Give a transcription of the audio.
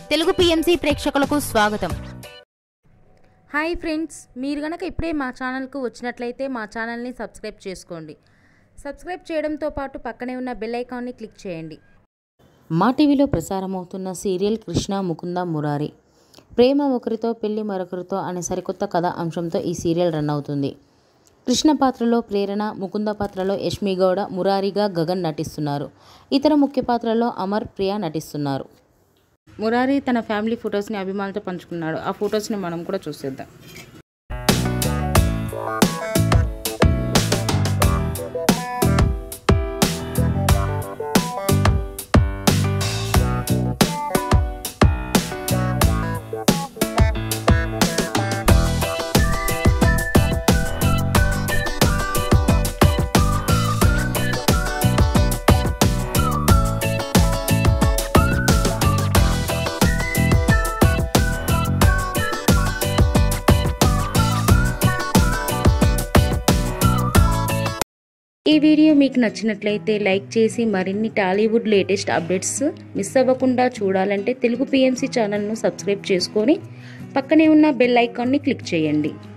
Telugu PMC ప్రేక్షకులకు స్వాగతం hi friends మీరు గనక ఇప్పుడే మా ఛానల్కు వచ్చినట్లయితే మా ఛానల్ని సబ్స్క్రైబ్ చేసుకోండి సబ్స్క్రైబ్ చేయడంతో పాటు పక్కనే ఉన్న బెల్ ఐకాన్ని క్లిక్ చేయండి మా టీవీలో ప్రసారమవుతున్న సీరియల్ కృష్ణ ముకుంద మురారి ప్రేమ ఒకరితో పెళ్లి మరొకరితో అనే సరికొత్త కథ అంశంతో ఈ సీరియల్ రన్ అవుతుంది కృష్ణ పాత్రలో ప్రేరణ ముకుంద పాత్రలో యష్మి గౌడ మురారిగా గగన్ నటిస్తున్నారు ఇతర ముఖ్య పాత్రల్లో అమర్ ప్రియ నటిస్తున్నారు మురారి తన ఫ్యామిలీ ఫొటోస్ని అభిమానులతో పంచుకున్నాడు ఆ ఫొటోస్ని మనం కూడా చూసేద్దాం ఈ వీడియో మీకు నచ్చినట్లయితే లైక్ చేసి మరిన్ని టాలీవుడ్ లేటెస్ట్ అప్డేట్స్ మిస్ అవ్వకుండా చూడాలంటే తెలుగు పిఎంసి ఛానల్ను సబ్స్క్రైబ్ చేసుకొని పక్కనే ఉన్న బెల్ ఐకాన్ని క్లిక్ చేయండి